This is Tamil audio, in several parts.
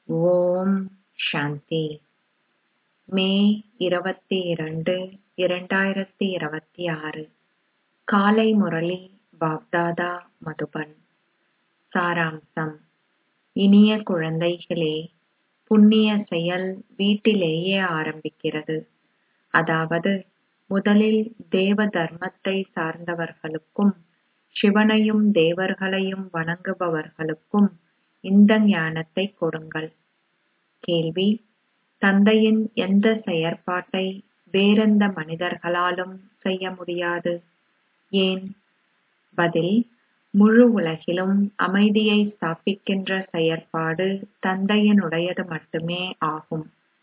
ஓம் சாந்தி மே இருபத்தி இரண்டு இரண்டாயிரத்தி இருபத்தி ஆறு காலை முரளி பாப்தாதா மதுபன் சாராம்சம் இனிய குழந்தைகளே புண்ணிய செயல் வீட்டிலேயே ஆரம்பிக்கிறது அதாவது முதலில் தேவ தர்மத்தை சார்ந்தவர்களுக்கும் சிவனையும் தேவர்களையும் வணங்குபவர்களுக்கும் இந்த ஞானத்தை கொடுங்கள் கேள்வி தந்தையின் எந்த செயற்பாட்டை வேறெந்த மனிதர்களாலும் செய்ய முடியாது ஏன் பதில் முழு உலகிலும் அமைதியை ஸ்தாபிக்கின்ற செயற்பாடு தந்தையினுடையது மட்டுமே ஆகும்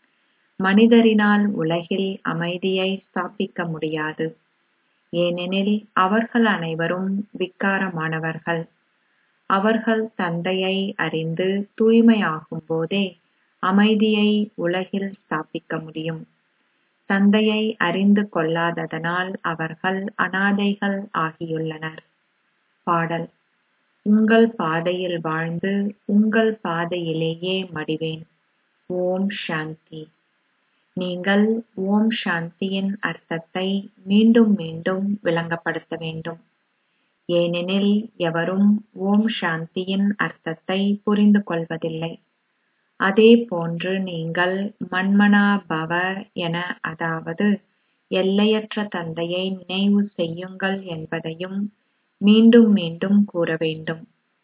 மனிதரினால் உலகில் அமைதியை ஸ்தாபிக்க முடியாது ஏனெனில் அவர்கள் அனைவரும் விக்காரமானவர்கள் அவர்கள் தந்தையை அறிந்து தூய்மையாகும் போதே அமைதியை உலகில் ஸ்தாபிக்க முடியும் தந்தையை அறிந்து கொள்ளாததனால் அவர்கள் அனாதைகள் ஆகியுள்ளனர் பாடல் உங்கள் பாதையில் வாழ்ந்து உங்கள் பாதையிலேயே மடிவேன் ஓம் சாந்தி நீங்கள் ஓம் சாந்தியின் அர்த்தத்தை மீண்டும் மீண்டும் விளங்கப்படுத்த வேண்டும் ஏனெனில் எவரும் ஓம் சாந்தியின் அர்த்தத்தை புரிந்து கொள்வதில்லை அதே போன்று நீங்கள் மன்மனா பவ என அதாவது எல்லையற்ற தந்தையை நினைவு செய்யுங்கள் என்பதையும் மீண்டும் மீண்டும் கூற வேண்டும்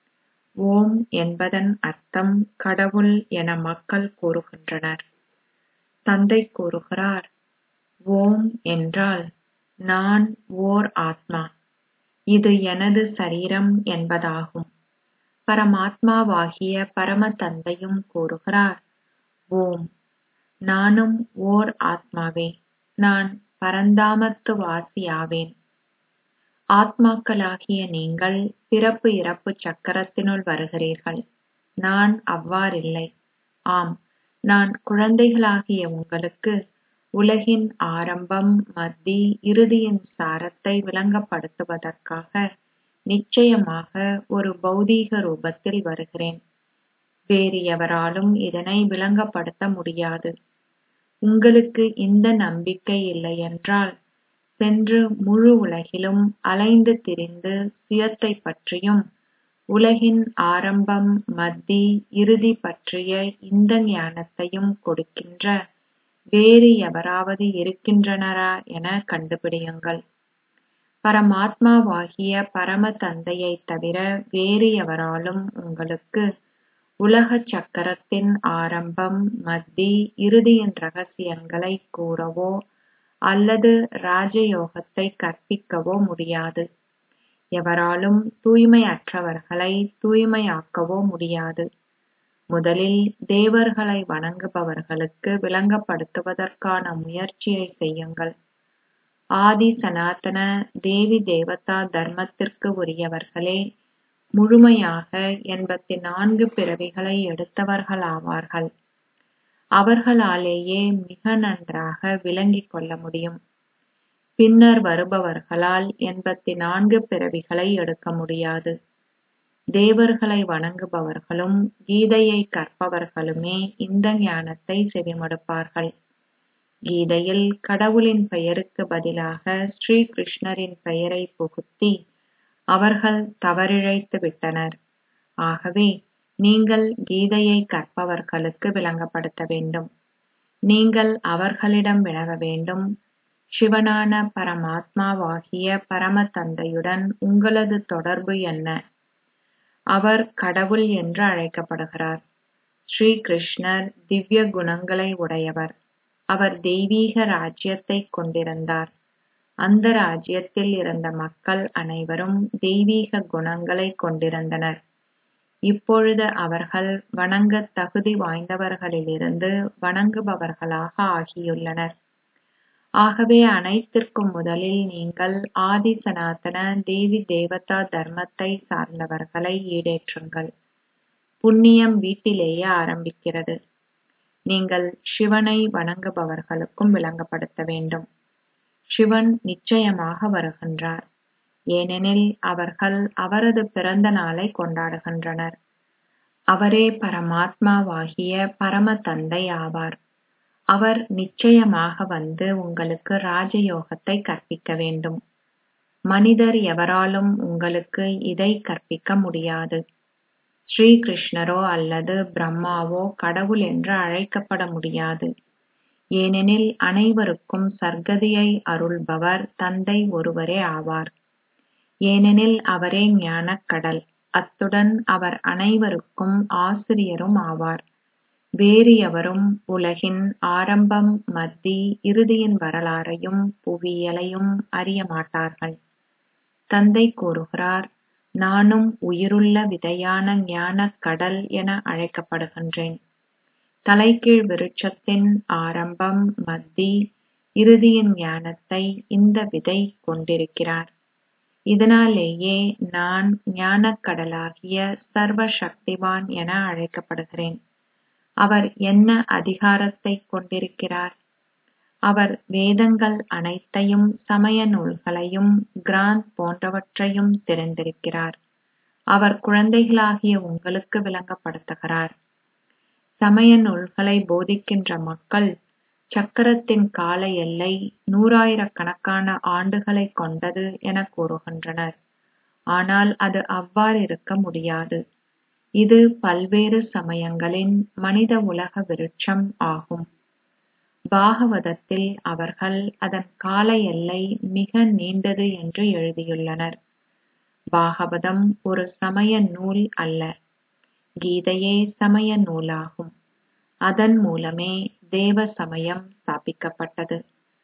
ஓம் என்பதன் அர்த்தம் கடவுள் என மக்கள் கூறுகின்றனர் தந்தை கூறுகிறார் ஓம் என்றால் நான் ஓர் ஆத்மா இது எனது சரீரம் என்பதாகும் பரமாத்மாவாகிய பரம தந்தையும் கூறுகிறார் ஓம் நானும் ஓர் ஆத்மாவே நான் பரந்தாமத்து வாசியாவேன் ஆத்மாக்களாகிய நீங்கள் பிறப்பு இறப்பு சக்கரத்தினுள் வருகிறீர்கள் நான் அவ்வாறில்லை ஆம் நான் குழந்தைகளாகிய உங்களுக்கு உலகின் ஆரம்பம் மத்தி இறுதியின் சாரத்தை விளங்கப்படுத்துவதற்காக நிச்சயமாக ஒரு பௌதீக ரூபத்தில் வருகிறேன் வேறு எவராலும் இதனை விளங்கப்படுத்த முடியாது உங்களுக்கு இந்த நம்பிக்கை இல்லையென்றால் சென்று முழு உலகிலும் அலைந்து திரிந்து சுயத்தை பற்றியும் உலகின் ஆரம்பம் மத்தி இறுதி பற்றிய இந்த ஞானத்தையும் கொடுக்கின்ற வேறு எவராவது இருக்கின்றனரா என கண்டுபிடியுங்கள் பரமாத்மாவாகிய பரம தந்தையை தவிர வேறு எவராலும் உங்களுக்கு உலக சக்கரத்தின் ஆரம்பம் மத்தி இறுதியின் ரகசியங்களை கூறவோ அல்லது ராஜயோகத்தை கற்பிக்கவோ முடியாது எவராலும் தூய்மையற்றவர்களை தூய்மையாக்கவோ முடியாது முதலில் தேவர்களை வணங்குபவர்களுக்கு விளங்கப்படுத்துவதற்கான முயற்சியை செய்யுங்கள் ஆதி சனாதன தேவி தேவதா தர்மத்திற்கு உரியவர்களே முழுமையாக எண்பத்தி நான்கு பிறவிகளை எடுத்தவர்களாவார்கள் அவர்களாலேயே மிக நன்றாக விளங்கிக் கொள்ள முடியும் பின்னர் வருபவர்களால் எண்பத்தி நான்கு பிறவிகளை எடுக்க முடியாது தேவர்களை வணங்குபவர்களும் கீதையை கற்பவர்களுமே இந்த ஞானத்தை செவிமடுப்பார்கள் கீதையில் கடவுளின் பெயருக்கு பதிலாக ஸ்ரீ கிருஷ்ணரின் பெயரை புகுத்தி அவர்கள் தவறிழைத்து விட்டனர் ஆகவே நீங்கள் கீதையை கற்பவர்களுக்கு விளங்கப்படுத்த வேண்டும் நீங்கள் அவர்களிடம் வினவ வேண்டும் சிவனான பரமாத்மாவாகிய பரம தந்தையுடன் உங்களது தொடர்பு என்ன அவர் கடவுள் என்று அழைக்கப்படுகிறார் ஸ்ரீ கிருஷ்ணர் திவ்ய குணங்களை உடையவர் அவர் தெய்வீக ராஜ்யத்தை கொண்டிருந்தார் அந்த ராஜ்யத்தில் இருந்த மக்கள் அனைவரும் தெய்வீக குணங்களை கொண்டிருந்தனர் இப்பொழுது அவர்கள் வணங்க தகுதி வாய்ந்தவர்களிலிருந்து வணங்குபவர்களாக ஆகியுள்ளனர் ஆகவே அனைத்திற்கும் முதலில் நீங்கள் ஆதி சனாதன தேவி தேவதா தர்மத்தை சார்ந்தவர்களை ஈடேற்றுங்கள் புண்ணியம் வீட்டிலேயே ஆரம்பிக்கிறது நீங்கள் சிவனை வணங்குபவர்களுக்கும் விளங்கப்படுத்த வேண்டும் சிவன் நிச்சயமாக வருகின்றார் ஏனெனில் அவர்கள் அவரது பிறந்த நாளை கொண்டாடுகின்றனர் அவரே பரமாத்மாவாகிய பரம தந்தை ஆவார் அவர் நிச்சயமாக வந்து உங்களுக்கு ராஜயோகத்தை கற்பிக்க வேண்டும் மனிதர் எவராலும் உங்களுக்கு இதை கற்பிக்க முடியாது ஸ்ரீ கிருஷ்ணரோ அல்லது பிரம்மாவோ கடவுள் என்று அழைக்கப்பட முடியாது ஏனெனில் அனைவருக்கும் சர்க்கதியை அருள்பவர் தந்தை ஒருவரே ஆவார் ஏனெனில் அவரே ஞானக் கடல் அத்துடன் அவர் அனைவருக்கும் ஆசிரியரும் ஆவார் வேறு எவரும் உலகின் ஆரம்பம் மத்தி இறுதியின் வரலாறையும் புவியியலையும் அறிய மாட்டார்கள் தந்தை கூறுகிறார் நானும் உயிருள்ள விதையான ஞானக் கடல் என அழைக்கப்படுகின்றேன் தலைகீழ் விருட்சத்தின் ஆரம்பம் மத்தி இறுதியின் ஞானத்தை இந்த விதை கொண்டிருக்கிறார் இதனாலேயே நான் ஞானக் கடலாகிய சர்வ சக்திவான் என அழைக்கப்படுகிறேன் அவர் என்ன அதிகாரத்தை கொண்டிருக்கிறார் அவர் வேதங்கள் அனைத்தையும் சமய நூல்களையும் கிராந்த் போன்றவற்றையும் தெரிந்திருக்கிறார் அவர் குழந்தைகளாகிய உங்களுக்கு விளங்கப்படுத்துகிறார் சமய நூல்களை போதிக்கின்ற மக்கள் சக்கரத்தின் கால எல்லை நூறாயிரக்கணக்கான ஆண்டுகளை கொண்டது என கூறுகின்றனர் ஆனால் அது அவ்வாறு இருக்க முடியாது இது பல்வேறு சமயங்களின் மனித உலக விருட்சம் ஆகும் பாகவதத்தில் அவர்கள் அதன் கால எல்லை மிக நீண்டது என்று எழுதியுள்ளனர் பாகவதம் ஒரு சமய நூல் அல்ல கீதையே சமய நூலாகும் அதன் மூலமே தேவ சமயம் ஸ்தாபிக்கப்பட்டது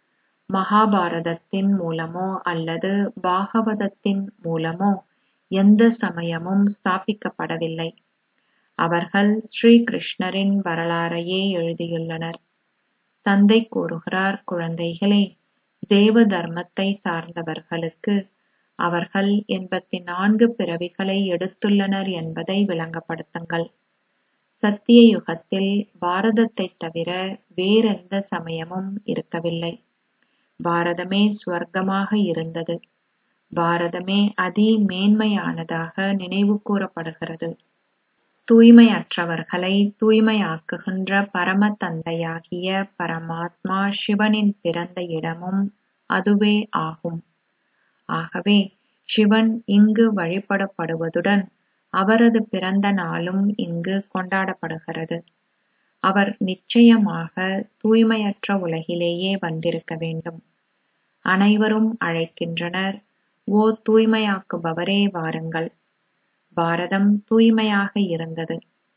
மகாபாரதத்தின் மூலமோ அல்லது பாகவதத்தின் மூலமோ எந்த சமயமும் ஸ்தாபிக்கப்படவில்லை அவர்கள் ஸ்ரீ கிருஷ்ணரின் வரலாறையே எழுதியுள்ளனர் தந்தை கூறுகிறார் குழந்தைகளே தேவ தர்மத்தை சார்ந்தவர்களுக்கு அவர்கள் எண்பத்தி நான்கு பிறவிகளை எடுத்துள்ளனர் என்பதை விளங்கப்படுத்துங்கள் சத்திய யுகத்தில் பாரதத்தைத் தவிர வேறெந்த சமயமும் இருக்கவில்லை பாரதமே சுவர்க்கமாக இருந்தது பாரதமே அதி மேன்மையானதாக நினைவு கூறப்படுகிறது தூய்மையற்றவர்களை தூய்மையாக்குகின்ற பரம தந்தையாகிய பரமாத்மா சிவனின் பிறந்த இடமும் அதுவே ஆகும் ஆகவே சிவன் இங்கு வழிபடப்படுவதுடன் அவரது பிறந்த நாளும் இங்கு கொண்டாடப்படுகிறது அவர் நிச்சயமாக தூய்மையற்ற உலகிலேயே வந்திருக்க வேண்டும் அனைவரும் அழைக்கின்றனர் ஓ தூய்மையாக்குபவரே வாருங்கள் பாரதம் தூய்மையாக இருந்தது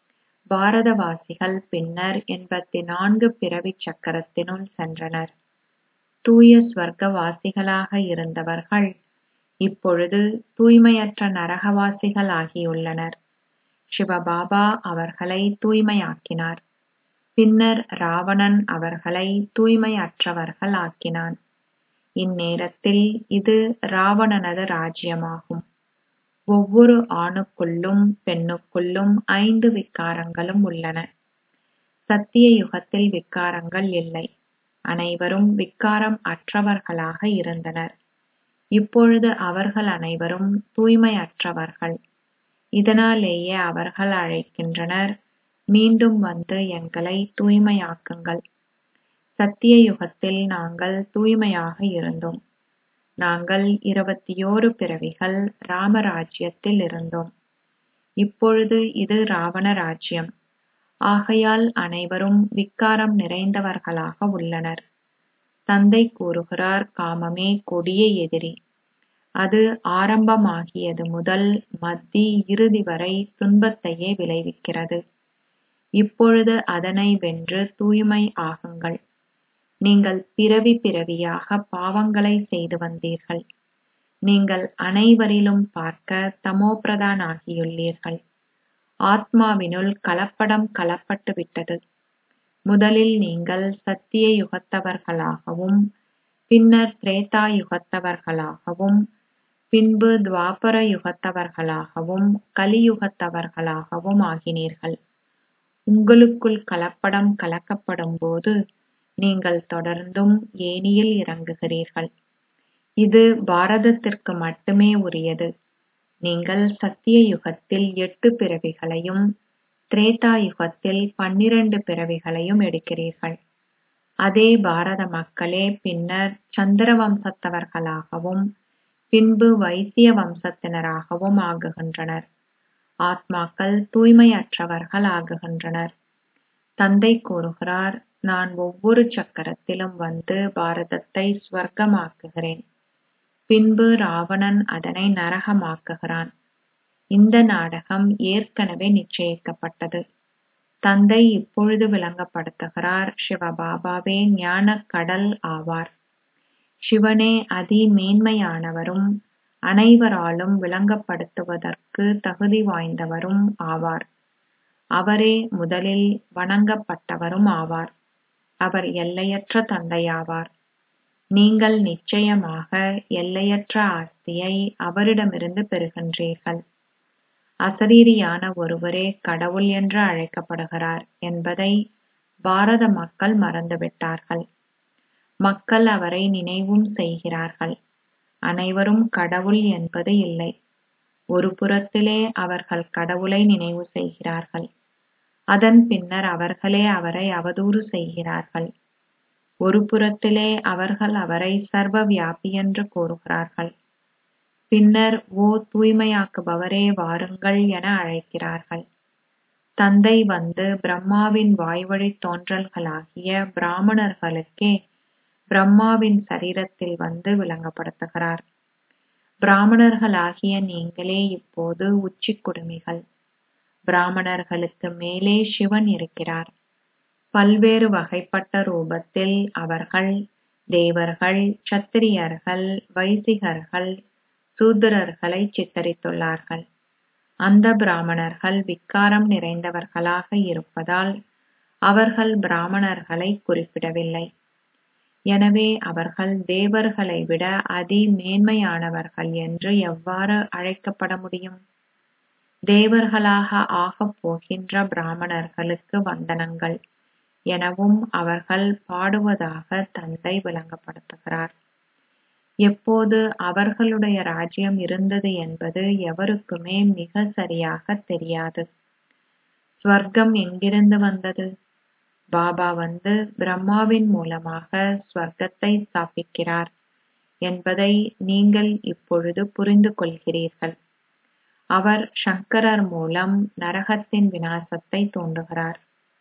பாரதவாசிகள் பின்னர் எண்பத்தி நான்கு பிறவிச் சக்கரத்தினுள் சென்றனர் தூய ஸ்வர்க்கவாசிகளாக இருந்தவர்கள் இப்பொழுது தூய்மையற்ற நரகவாசிகள் ஆகியுள்ளனர் சிவபாபா அவர்களை தூய்மையாக்கினார் பின்னர் ராவணன் அவர்களை தூய்மையற்றவர்கள் ஆக்கினான் இந்நேரத்தில் இது ராவணனது ராஜ்யமாகும் ஒவ்வொரு ஆணுக்குள்ளும் பெண்ணுக்குள்ளும் ஐந்து விகாரங்களும் உள்ளன சத்திய யுகத்தில் விகாரங்கள் இல்லை அனைவரும் விக்காரம் அற்றவர்களாக இருந்தனர் இப்பொழுது அவர்கள் அனைவரும் தூய்மையற்றவர்கள் இதனாலேயே அவர்கள் அழைக்கின்றனர் மீண்டும் வந்து எங்களை தூய்மையாக்குங்கள் சத்திய யுகத்தில் நாங்கள் தூய்மையாக இருந்தோம் நாங்கள் இருபத்தியோரு பிறவிகள் ராமராஜ்யத்தில் இருந்தோம் இப்பொழுது இது ராவண ராஜ்யம் ஆகையால் அனைவரும் விக்காரம் நிறைந்தவர்களாக உள்ளனர் தந்தை கூறுகிறார் காமமே கொடிய எதிரி அது ஆரம்பமாகியது முதல் மத்தி இறுதி வரை துன்பத்தையே விளைவிக்கிறது இப்பொழுது அதனை வென்று தூய்மை ஆகுங்கள் நீங்கள் பிறவி பிறவியாக பாவங்களை செய்து வந்தீர்கள் நீங்கள் அனைவரிலும் பார்க்க தமோபிரதான் ஆகியுள்ளீர்கள் ஆத்மாவினுள் கலப்படம் கலப்பட்டு விட்டது முதலில் நீங்கள் சத்திய யுகத்தவர்களாகவும் பின்னர் திரேதா யுகத்தவர்களாகவும் பின்பு துவாபர யுகத்தவர்களாகவும் கலியுகத்தவர்களாகவும் ஆகினீர்கள் உங்களுக்குள் கலப்படம் கலக்கப்படும் போது நீங்கள் தொடர்ந்தும் ஏனியில் இறங்குகிறீர்கள் இது பாரதத்திற்கு மட்டுமே உரியது நீங்கள் சத்திய யுகத்தில் எட்டு பிறவிகளையும் திரேதா யுகத்தில் பன்னிரண்டு பிறவிகளையும் எடுக்கிறீர்கள் அதே பாரத மக்களே பின்னர் சந்திர வம்சத்தவர்களாகவும் பின்பு வைசிய வம்சத்தினராகவும் ஆகுகின்றனர் ஆத்மாக்கள் தூய்மையற்றவர்கள் ஆகுகின்றனர் தந்தை கூறுகிறார் நான் ஒவ்வொரு சக்கரத்திலும் வந்து பாரதத்தை ஸ்வர்க்கமாக்குகிறேன் பின்பு ராவணன் அதனை நரகமாக்குகிறான் இந்த நாடகம் ஏற்கனவே நிச்சயிக்கப்பட்டது தந்தை இப்பொழுது விளங்கப்படுத்துகிறார் சிவபாபாவே ஞானக் கடல் ஆவார் சிவனே அதி மேன்மையானவரும் அனைவராலும் விளங்கப்படுத்துவதற்கு தகுதி வாய்ந்தவரும் ஆவார் அவரே முதலில் வணங்கப்பட்டவரும் ஆவார் அவர் எல்லையற்ற தந்தையாவார் நீங்கள் நிச்சயமாக எல்லையற்ற ஆஸ்தியை அவரிடமிருந்து பெறுகின்றீர்கள் அசரீரியான ஒருவரே கடவுள் என்று அழைக்கப்படுகிறார் என்பதை பாரத மக்கள் மறந்துவிட்டார்கள் மக்கள் அவரை நினைவும் செய்கிறார்கள் அனைவரும் கடவுள் என்பது இல்லை ஒரு புறத்திலே அவர்கள் கடவுளை நினைவு செய்கிறார்கள் அதன் பின்னர் அவர்களே அவரை அவதூறு செய்கிறார்கள் ஒரு புறத்திலே அவர்கள் அவரை சர்வ வியாபி என்று கூறுகிறார்கள் பின்னர் ஓ தூய்மையாக்குபவரே வாருங்கள் என அழைக்கிறார்கள் தந்தை வந்து பிரம்மாவின் வாய்வழி தோன்றல்களாகிய பிராமணர்களுக்கே பிரம்மாவின் சரீரத்தில் வந்து விளங்கப்படுத்துகிறார் பிராமணர்களாகிய நீங்களே இப்போது உச்சி குடுமிகள் பிராமணர்களுக்கு மேலே சிவன் இருக்கிறார் பல்வேறு வகைப்பட்ட ரூபத்தில் அவர்கள் தேவர்கள் சத்திரியர்கள் வைசிகர்கள் சூத்திரர்களை சித்தரித்துள்ளார்கள் அந்த பிராமணர்கள் விக்காரம் நிறைந்தவர்களாக இருப்பதால் அவர்கள் பிராமணர்களை குறிப்பிடவில்லை எனவே அவர்கள் தேவர்களை விட அதி மேன்மையானவர்கள் என்று எவ்வாறு அழைக்கப்பட முடியும் தேவர்களாக ஆகப் போகின்ற பிராமணர்களுக்கு வந்தனங்கள் எனவும் அவர்கள் பாடுவதாக தந்தை விளங்கப்படுத்துகிறார் எப்போது அவர்களுடைய ராஜ்யம் இருந்தது என்பது எவருக்குமே மிக சரியாக தெரியாது ஸ்வர்க்கம் எங்கிருந்து வந்தது பாபா வந்து பிரம்மாவின் மூலமாக ஸ்வர்க்கத்தை ஸ்தாபிக்கிறார் என்பதை நீங்கள் இப்பொழுது புரிந்து கொள்கிறீர்கள் அவர் சங்கரர் மூலம் நரகத்தின் விநாசத்தை தூண்டுகிறார்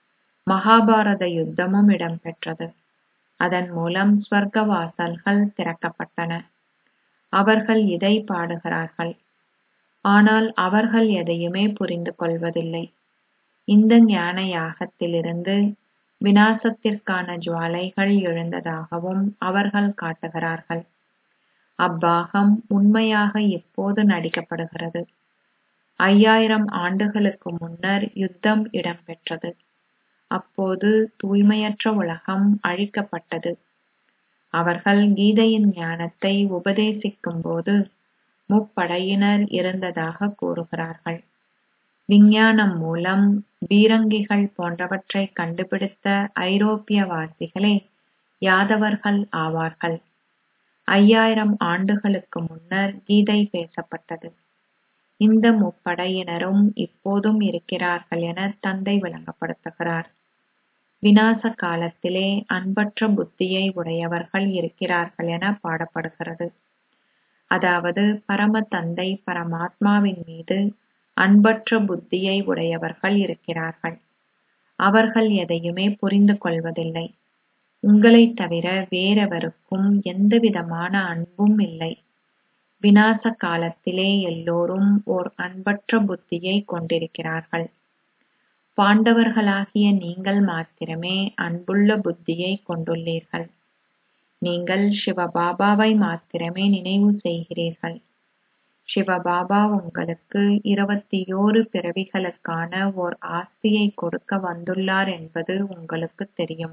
மகாபாரத யுத்தமும் இடம்பெற்றது அதன் மூலம் ஸ்வர்க்க வாசல்கள் திறக்கப்பட்டன அவர்கள் இதை பாடுகிறார்கள் ஆனால் அவர்கள் எதையுமே புரிந்து கொள்வதில்லை இந்த ஞான யாகத்திலிருந்து விநாசத்திற்கான ஜுவாலைகள் எழுந்ததாகவும் அவர்கள் காட்டுகிறார்கள் அப்பாகம் உண்மையாக இப்போது நடிக்கப்படுகிறது ஐயாயிரம் ஆண்டுகளுக்கு முன்னர் யுத்தம் இடம்பெற்றது அப்போது தூய்மையற்ற உலகம் அழிக்கப்பட்டது அவர்கள் கீதையின் ஞானத்தை உபதேசிக்கும் போது முப்படையினர் இருந்ததாக கூறுகிறார்கள் விஞ்ஞானம் மூலம் பீரங்கிகள் போன்றவற்றை கண்டுபிடித்த ஐரோப்பியவாசிகளே யாதவர்கள் ஆவார்கள் ஐயாயிரம் ஆண்டுகளுக்கு முன்னர் கீதை பேசப்பட்டது இந்த முப்படையினரும் இப்போதும் இருக்கிறார்கள் என தந்தை விளங்கப்படுத்துகிறார் விநாச காலத்திலே அன்பற்ற புத்தியை உடையவர்கள் இருக்கிறார்கள் என பாடப்படுகிறது அதாவது பரம தந்தை பரமாத்மாவின் மீது அன்பற்ற புத்தியை உடையவர்கள் இருக்கிறார்கள் அவர்கள் எதையுமே புரிந்து கொள்வதில்லை உங்களைத் தவிர வேறெவருக்கும் எந்தவிதமான அன்பும் இல்லை விநாச காலத்திலே எல்லோரும் ஓர் அன்பற்ற புத்தியை கொண்டிருக்கிறார்கள் பாண்டவர்களாகிய நீங்கள் மாத்திரமே அன்புள்ள புத்தியை கொண்டுள்ளீர்கள் நீங்கள் சிவபாபாவை மாத்திரமே நினைவு செய்கிறீர்கள் சிவபாபா உங்களுக்கு இருபத்தியோரு பிறவிகளுக்கான ஓர் ஆஸ்தியை கொடுக்க வந்துள்ளார் என்பது உங்களுக்கு தெரியும்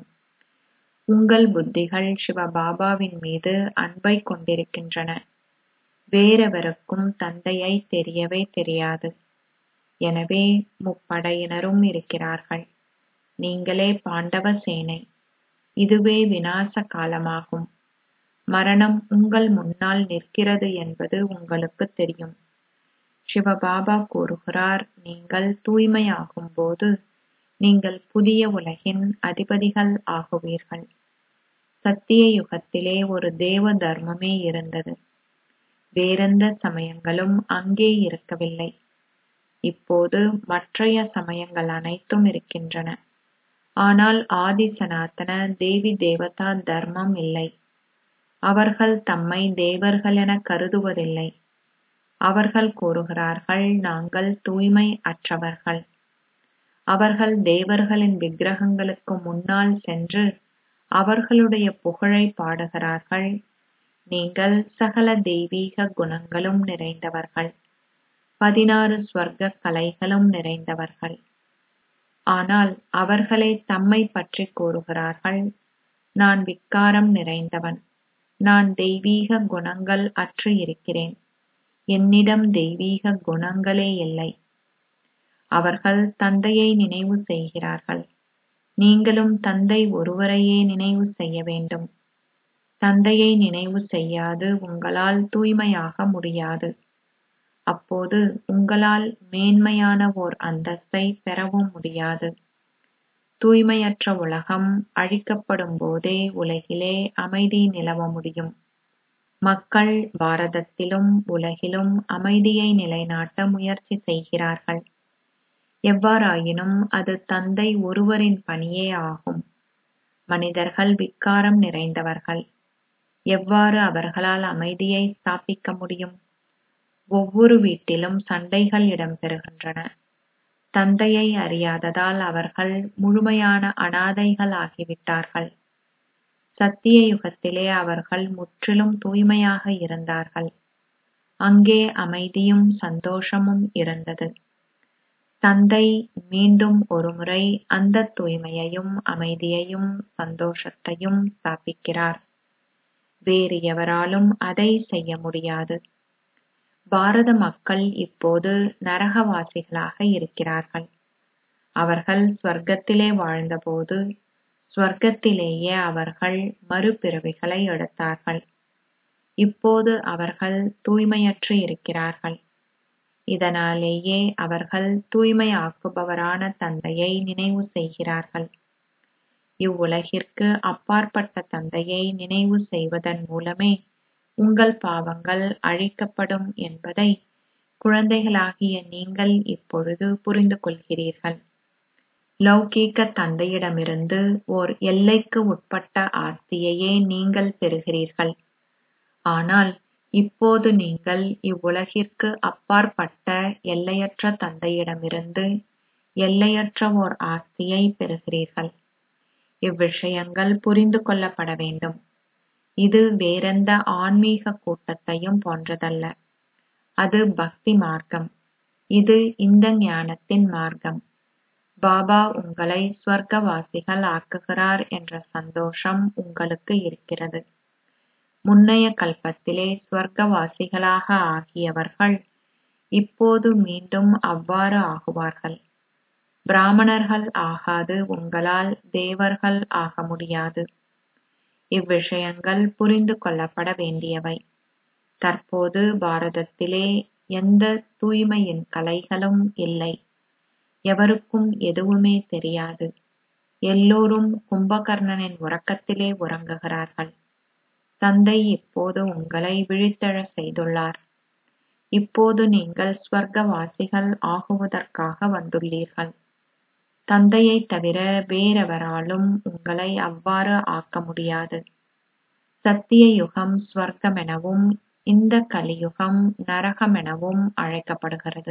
உங்கள் புத்திகள் சிவபாபாவின் மீது அன்பை கொண்டிருக்கின்றன வேறெவருக்கும் தந்தையை தெரியவே தெரியாது எனவே முப்படையினரும் இருக்கிறார்கள் நீங்களே பாண்டவ சேனை இதுவே விநாச காலமாகும் மரணம் உங்கள் முன்னால் நிற்கிறது என்பது உங்களுக்கு தெரியும் சிவபாபா கூறுகிறார் நீங்கள் தூய்மையாகும்போது நீங்கள் புதிய உலகின் அதிபதிகள் ஆகுவீர்கள் சத்திய யுகத்திலே ஒரு தேவ தர்மமே இருந்தது வேறெந்த சமயங்களும் அங்கே இருக்கவில்லை இப்போது மற்றைய சமயங்கள் அனைத்தும் இருக்கின்றன ஆனால் ஆதி சனாதன தேவி தேவதா தர்மம் இல்லை அவர்கள் தம்மை தேவர்கள் என கருதுவதில்லை அவர்கள் கூறுகிறார்கள் நாங்கள் தூய்மை அற்றவர்கள் அவர்கள் தேவர்களின் விக்கிரகங்களுக்கு முன்னால் சென்று அவர்களுடைய புகழை பாடுகிறார்கள் நீங்கள் சகல தெய்வீக குணங்களும் நிறைந்தவர்கள் பதினாறு ஸ்வர்க்க கலைகளும் நிறைந்தவர்கள் ஆனால் அவர்களே தம்மை பற்றி கூறுகிறார்கள் நான் விக்காரம் நிறைந்தவன் நான் தெய்வீக குணங்கள் அற்று இருக்கிறேன் என்னிடம் தெய்வீக குணங்களே இல்லை அவர்கள் தந்தையை நினைவு செய்கிறார்கள் நீங்களும் தந்தை ஒருவரையே நினைவு செய்ய வேண்டும் தந்தையை நினைவு செய்யாது உங்களால் தூய்மையாக முடியாது அப்போது உங்களால் மேன்மையான ஓர் அந்தஸ்தை பெறவும் முடியாது தூய்மையற்ற உலகம் அழிக்கப்படும் போதே உலகிலே அமைதி நிலவ முடியும் மக்கள் பாரதத்திலும் உலகிலும் அமைதியை நிலைநாட்ட முயற்சி செய்கிறார்கள் எவ்வாறாயினும் அது தந்தை ஒருவரின் பணியே ஆகும் மனிதர்கள் விக்காரம் நிறைந்தவர்கள் எவ்வாறு அவர்களால் அமைதியை ஸ்தாபிக்க முடியும் ஒவ்வொரு வீட்டிலும் சண்டைகள் இடம்பெறுகின்றன தந்தையை அறியாததால் அவர்கள் முழுமையான அனாதைகள் ஆகிவிட்டார்கள் சத்திய யுகத்திலே அவர்கள் முற்றிலும் தூய்மையாக இருந்தார்கள் அங்கே அமைதியும் சந்தோஷமும் இருந்தது தந்தை மீண்டும் ஒருமுறை அந்த தூய்மையையும் அமைதியையும் சந்தோஷத்தையும் ஸ்தாபிக்கிறார் வேறு எவராலும் அதை செய்ய முடியாது பாரத மக்கள் இப்போது நரகவாசிகளாக இருக்கிறார்கள் அவர்கள் ஸ்வர்க்கத்திலே வாழ்ந்தபோது ஸ்வர்க்கத்திலேயே அவர்கள் மறுபிறவிகளை எடுத்தார்கள் இப்போது அவர்கள் தூய்மையற்று இருக்கிறார்கள் இதனாலேயே அவர்கள் தூய்மையாக்குபவரான தந்தையை நினைவு செய்கிறார்கள் இவ்வுலகிற்கு அப்பாற்பட்ட தந்தையை நினைவு செய்வதன் மூலமே உங்கள் பாவங்கள் அழிக்கப்படும் என்பதை குழந்தைகளாகிய நீங்கள் இப்பொழுது புரிந்து கொள்கிறீர்கள் லௌகீக தந்தையிடமிருந்து ஓர் எல்லைக்கு உட்பட்ட ஆஸ்தியையே நீங்கள் பெறுகிறீர்கள் ஆனால் இப்போது நீங்கள் இவ்வுலகிற்கு அப்பாற்பட்ட எல்லையற்ற தந்தையிடமிருந்து எல்லையற்ற ஓர் ஆஸ்தியை பெறுகிறீர்கள் இவ்விஷயங்கள் புரிந்து கொள்ளப்பட வேண்டும் இது வேறெந்த ஆன்மீக கூட்டத்தையும் போன்றதல்ல அது பக்தி மார்க்கம் இது இந்த ஞானத்தின் மார்க்கம் பாபா உங்களை ஸ்வர்க்கவாசிகள் ஆக்குகிறார் என்ற சந்தோஷம் உங்களுக்கு இருக்கிறது முன்னைய கல்பத்திலே ஸ்வர்க்கவாசிகளாக ஆகியவர்கள் இப்போது மீண்டும் அவ்வாறு ஆகுவார்கள் பிராமணர்கள் ஆகாது உங்களால் தேவர்கள் ஆக முடியாது இவ்விஷயங்கள் புரிந்து கொள்ளப்பட வேண்டியவை தற்போது பாரதத்திலே எந்த தூய்மையின் கலைகளும் இல்லை எவருக்கும் எதுவுமே தெரியாது எல்லோரும் கும்பகர்ணனின் உறக்கத்திலே உறங்குகிறார்கள் தந்தை இப்போது உங்களை விழித்தெழச் செய்துள்ளார் இப்போது நீங்கள் ஸ்வர்க்கவாசிகள் ஆகுவதற்காக வந்துள்ளீர்கள் தந்தையைத் தவிர வேறெவராலும் உங்களை அவ்வாறு ஆக்க முடியாது சத்திய யுகம் ஸ்வர்க்கமெனவும் இந்த கலியுகம் நரகமெனவும் அழைக்கப்படுகிறது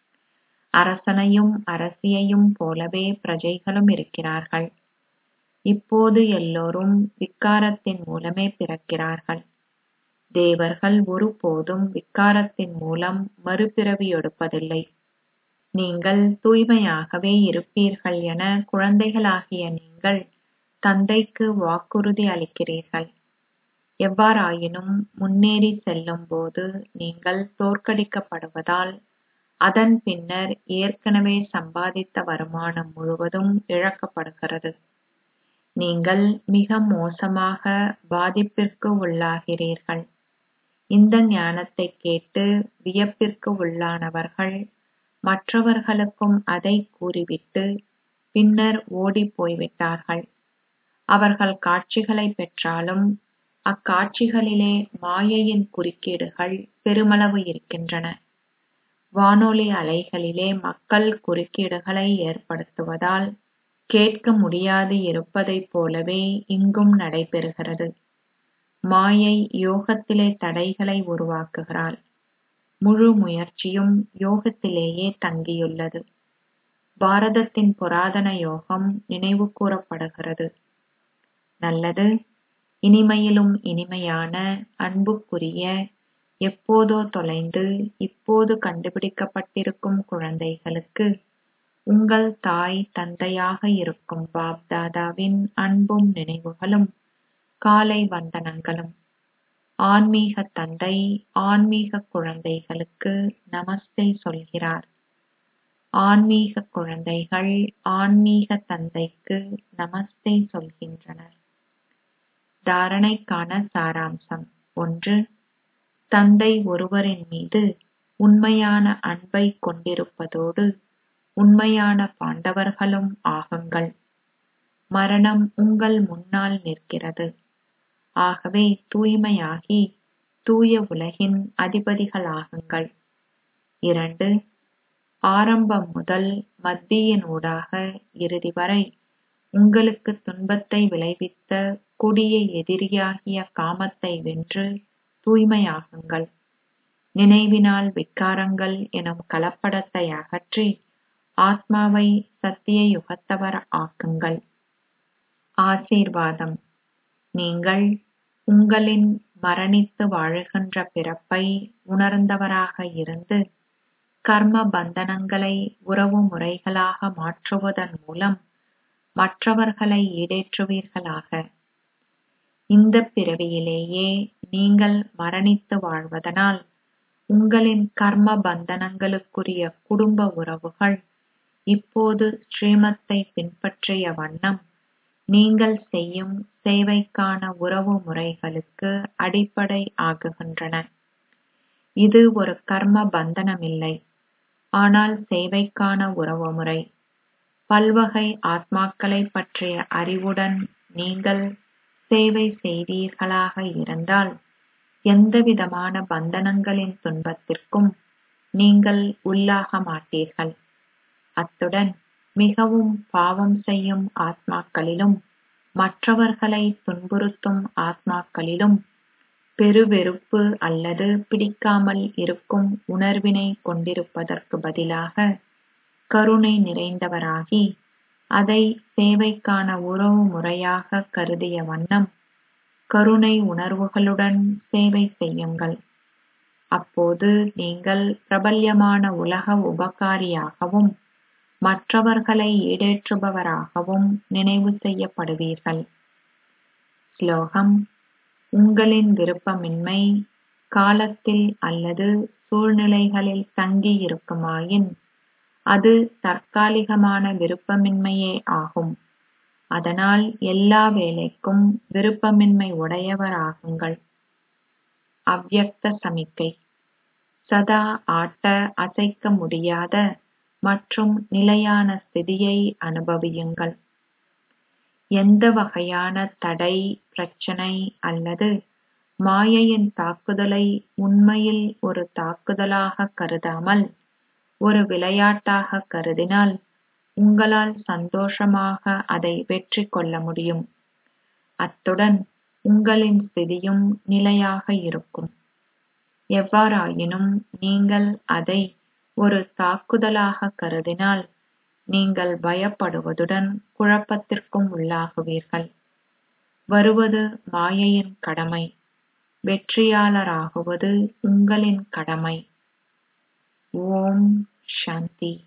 அரசனையும் அரசியையும் போலவே பிரஜைகளும் இருக்கிறார்கள் இப்போது எல்லோரும் விக்காரத்தின் மூலமே பிறக்கிறார்கள் தேவர்கள் ஒருபோதும் விக்காரத்தின் மூலம் மறுபிறவி எடுப்பதில்லை நீங்கள் தூய்மையாகவே இருப்பீர்கள் என குழந்தைகளாகிய நீங்கள் தந்தைக்கு வாக்குறுதி அளிக்கிறீர்கள் எவ்வாறாயினும் முன்னேறி செல்லும் போது நீங்கள் தோற்கடிக்கப்படுவதால் அதன் பின்னர் ஏற்கனவே சம்பாதித்த வருமானம் முழுவதும் இழக்கப்படுகிறது நீங்கள் மிக மோசமாக பாதிப்பிற்கு உள்ளாகிறீர்கள் இந்த ஞானத்தை கேட்டு வியப்பிற்கு உள்ளானவர்கள் மற்றவர்களுக்கும் அதை கூறிவிட்டு பின்னர் ஓடிப் போய்விட்டார்கள் அவர்கள் காட்சிகளை பெற்றாலும் அக்காட்சிகளிலே மாயையின் குறுக்கீடுகள் பெருமளவு இருக்கின்றன வானொலி அலைகளிலே மக்கள் குறுக்கீடுகளை ஏற்படுத்துவதால் கேட்க முடியாது இருப்பதைப் போலவே இங்கும் நடைபெறுகிறது மாயை யோகத்திலே தடைகளை உருவாக்குகிறாள் முழு முயற்சியும் யோகத்திலேயே தங்கியுள்ளது பாரதத்தின் புராதன யோகம் நினைவு கூறப்படுகிறது நல்லது இனிமையிலும் இனிமையான அன்புக்குரிய எப்போதோ தொலைந்து இப்போது கண்டுபிடிக்கப்பட்டிருக்கும் குழந்தைகளுக்கு உங்கள் தாய் தந்தையாக இருக்கும் பாப் தாதாவின் அன்பும் நினைவுகளும் காலை வந்தனங்களும் ஆன்மீக தந்தை ஆன்மீக குழந்தைகளுக்கு நமஸ்தே சொல்கிறார் ஆன்மீக குழந்தைகள் ஆன்மீக தந்தைக்கு நமஸ்தே சொல்கின்றனர் தாரணைக்கான சாராம்சம் ஒன்று தந்தை ஒருவரின் மீது உண்மையான அன்பை கொண்டிருப்பதோடு உண்மையான பாண்டவர்களும் ஆகுங்கள் மரணம் உங்கள் முன்னால் நிற்கிறது ஆகவே தூய்மையாகி தூய உலகின் அதிபதிகளாகுங்கள் இரண்டு ஆரம்பம் முதல் மத்தியினூடாக இறுதி வரை உங்களுக்கு துன்பத்தை விளைவித்த கொடிய எதிரியாகிய காமத்தை வென்று தூய்மையாகுங்கள் நினைவினால் விக்காரங்கள் எனும் கலப்படத்தை அகற்றி ஆத்மாவை சத்திய யுகத்தவர் ஆக்குங்கள் ஆசீர்வாதம் நீங்கள் உங்களின் மரணித்து வாழுகின்ற பிறப்பை உணர்ந்தவராக இருந்து கர்ம பந்தனங்களை உறவு முறைகளாக மாற்றுவதன் மூலம் மற்றவர்களை ஈடேற்றுவீர்களாக இந்த பிறவியிலேயே நீங்கள் மரணித்து வாழ்வதனால் உங்களின் கர்ம பந்தனங்களுக்குரிய குடும்ப உறவுகள் இப்போது ஸ்ரீமத்தை பின்பற்றிய வண்ணம் நீங்கள் செய்யும் சேவைக்கான உறவு முறைகளுக்கு அடிப்படை ஆகுகின்றன இது ஒரு கர்ம பந்தனமில்லை ஆனால் சேவைக்கான உறவுமுறை பல்வகை ஆத்மாக்களை பற்றிய அறிவுடன் நீங்கள் சேவை செய்வீர்களாக இருந்தால் எந்தவிதமான பந்தனங்களின் துன்பத்திற்கும் நீங்கள் உள்ளாக மாட்டீர்கள் அத்துடன் மிகவும் பாவம் செய்யும் ஆத்மாக்களிலும் மற்றவர்களை துன்புறுத்தும் ஆத்மாக்களிலும் பெருவெறுப்பு அல்லது பிடிக்காமல் இருக்கும் உணர்வினை கொண்டிருப்பதற்கு பதிலாக கருணை நிறைந்தவராகி அதை சேவைக்கான உறவு முறையாக கருதிய வண்ணம் கருணை உணர்வுகளுடன் சேவை செய்யுங்கள் அப்போது நீங்கள் பிரபல்யமான உலக உபகாரியாகவும் மற்றவர்களை ஈடேற்றுபவராகவும் நினைவு செய்யப்படுவீர்கள் ஸ்லோகம் உங்களின் விருப்பமின்மை காலத்தில் அல்லது சூழ்நிலைகளில் தங்கி இருக்குமாயின் அது தற்காலிகமான விருப்பமின்மையே ஆகும் அதனால் எல்லா வேலைக்கும் விருப்பமின்மை உடையவராகுங்கள் அவ்யக்த சமிக்கை சதா ஆட்ட அசைக்க முடியாத மற்றும் நிலையான ஸ்திதியை அனுபவியுங்கள் எந்த வகையான தடை பிரச்சனை அல்லது மாயையின் தாக்குதலை உண்மையில் ஒரு தாக்குதலாக கருதாமல் ஒரு விளையாட்டாக கருதினால் உங்களால் சந்தோஷமாக அதை வெற்றி கொள்ள முடியும் அத்துடன் உங்களின் ஸ்திதியும் நிலையாக இருக்கும் எவ்வாறாயினும் நீங்கள் அதை ஒரு தாக்குதலாக கருதினால் நீங்கள் பயப்படுவதுடன் குழப்பத்திற்கும் உள்ளாகுவீர்கள் வருவது மாயையின் கடமை வெற்றியாளராகுவது உங்களின் கடமை ஓம் சாந்தி